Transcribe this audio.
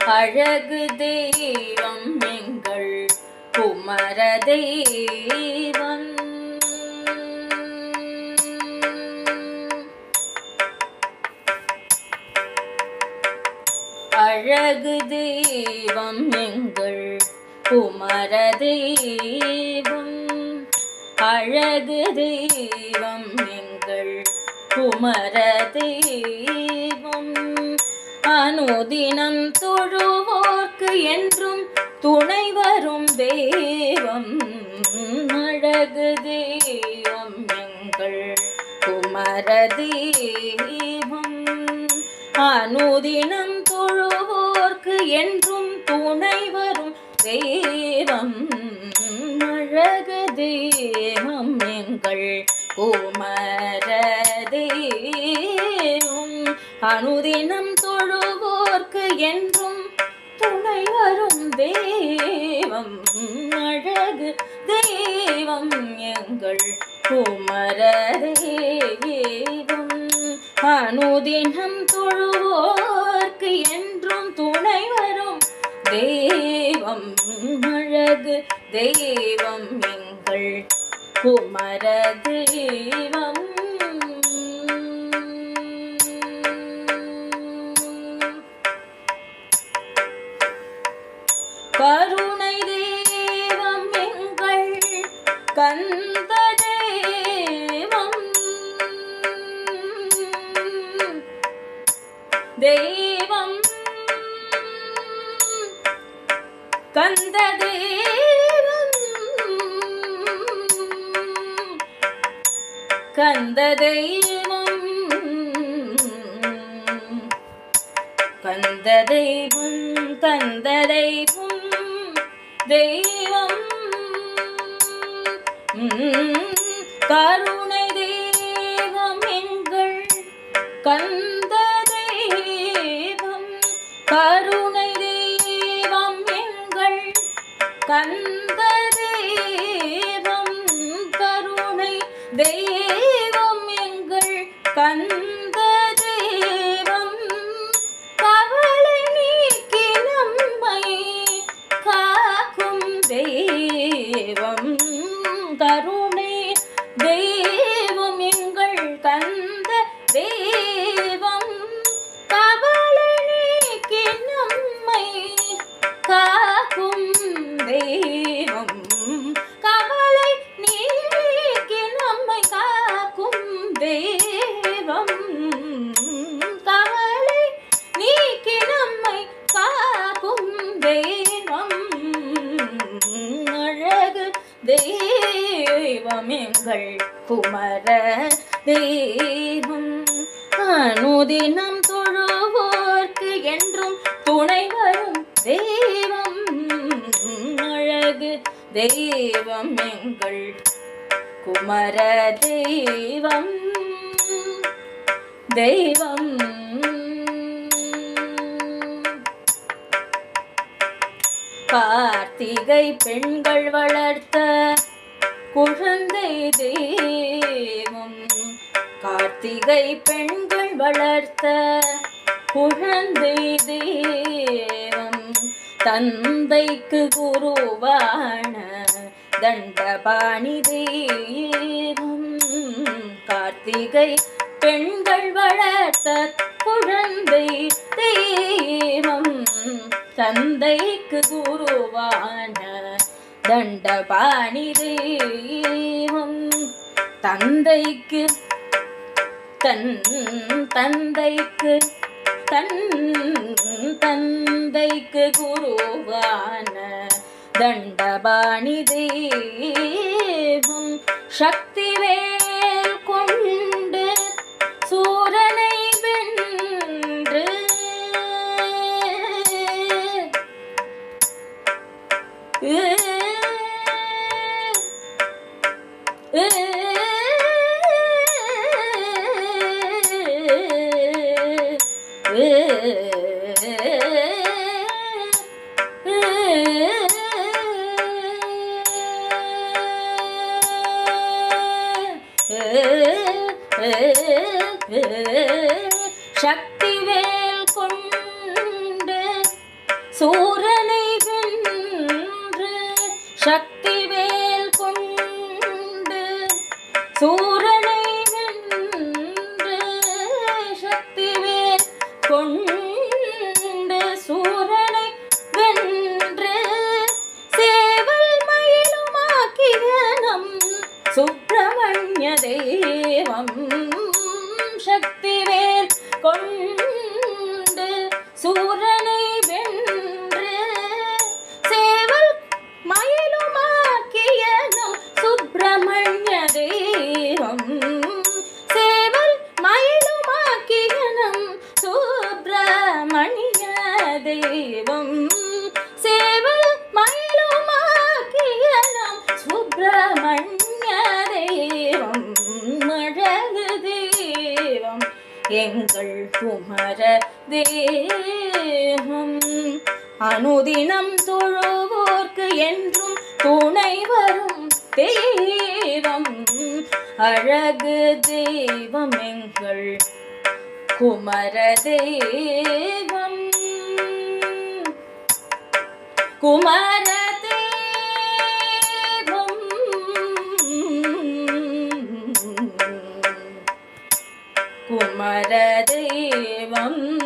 அழகு தெய்வம் எங்கள் குமர தெய்வம் அழகு தெய்வம் எங்கள் குமர தெய்வம் அழகு தெய்வம் எங்கள் குமர தெய்வம் அனுதினம் தொழுவோர்க்கு என்றும் துணை வரும் தெய்வம் அழகு தெய்வம் எங்கள் குமர தெய்வம் அனுதினம் தொழுவோர்க்கு என்றும் துணை வரும் தெய்வம் அழகு தெய்வம் எங்கள் குமர தெய்வம் அனுதினம் தொழுவோர்க்கு என்றும் துணை வரும் தெய்வம் அழகு தெய்வம் எங்கள் குமர தெய்வம் அனுதினம் தொழுவோர்க்கு என்றும் துணை வரும் தெய்வம் அழகு தெய்வம் எங்கள் குமர தெய்வம் கருணை தெய்வம் எங்கள் கந்த தெய்வம் தெய்வம் கந்த தெய்வம் கந்த தெய்வம் கந்த தெய்வம் கந்த தெய்வம் தெய்வம் உம், கருணை தெய்வம் எங்கள் கந்த தெய்வம் கருணை தெய்வம் எங்கள் கந்த தெய்வம் கருணை தெய்வம் எங்கள் கந்த தெய்வம் கவலை நீக்கி நம்மை காக்கும் தெய்வம் கருணை தெய்வம் எங்கள் கந்த தெய்வம் கவலை நீக்கி நம்மை காக்கும் தெய்வம் கவலை நீக்கி நம்மை காக்கும் தெய்வம் கவலை நீக்கி நம்மை காக்கும் தெய்வம் அழகு தெய்வம் எங்கள் குமர தெய்வம் அனுதினம் தொழுவோர்க்கு என்றும் துணை வரும் தெய்வம் அழகு தெய்வம் எங்கள் குமர தெய்வம் தெய்வம் கார்த்திகை பெண்கள் வளர்த்த குழந்தை தெய்வம் கார்த்திகை பெண்கள் வளர்த்த குழந்தை தெய்வம் தந்தைக்கு குருவான தண்டபாணி தெய்வம் கார்த்திகை பெண்கள் வளர்த்த குழந்தை தெய்வம் தந்தைக்கு குருவான தண்டபாணி தெய்வம் தந்தைக்கு தன் தந்தைக்கு தன் தந்தைக்கு குருவான தண்டபாணி தெய்வம் சக்திவேல் கொண்டு சூரனை வென்று சூரனை வென்று சக்தி வேல் கொண்டு சூரனை வென்று சக்தி வேல் கொண்டு சூரனை வென்று சேவல் மயிலுமாக்கிய நம் சுப்பிரமணிய தேவம் சக்திவேல் கொண்டு சூரனை வென்று சேவல் மயிலுமாக்கிய நம் சுப்பிரமணிய தேவம் சேவல் மயிலுமாக்கிய நம் சுப்பிரமணிய தேவம் சேவல் மயிலுமாக்கிய நம் சுப்பிரமணிய தேவம் மழகு தேவம் எங்கள் குமர தேவம் அனுதினம் தொழுவோர்க்கு என்றும் துணை வரும் தெய்வம் அழகு தெய்வம் எங்கள் குமர தெய்வம் குமர தெய்வம் குமர தெய்வம்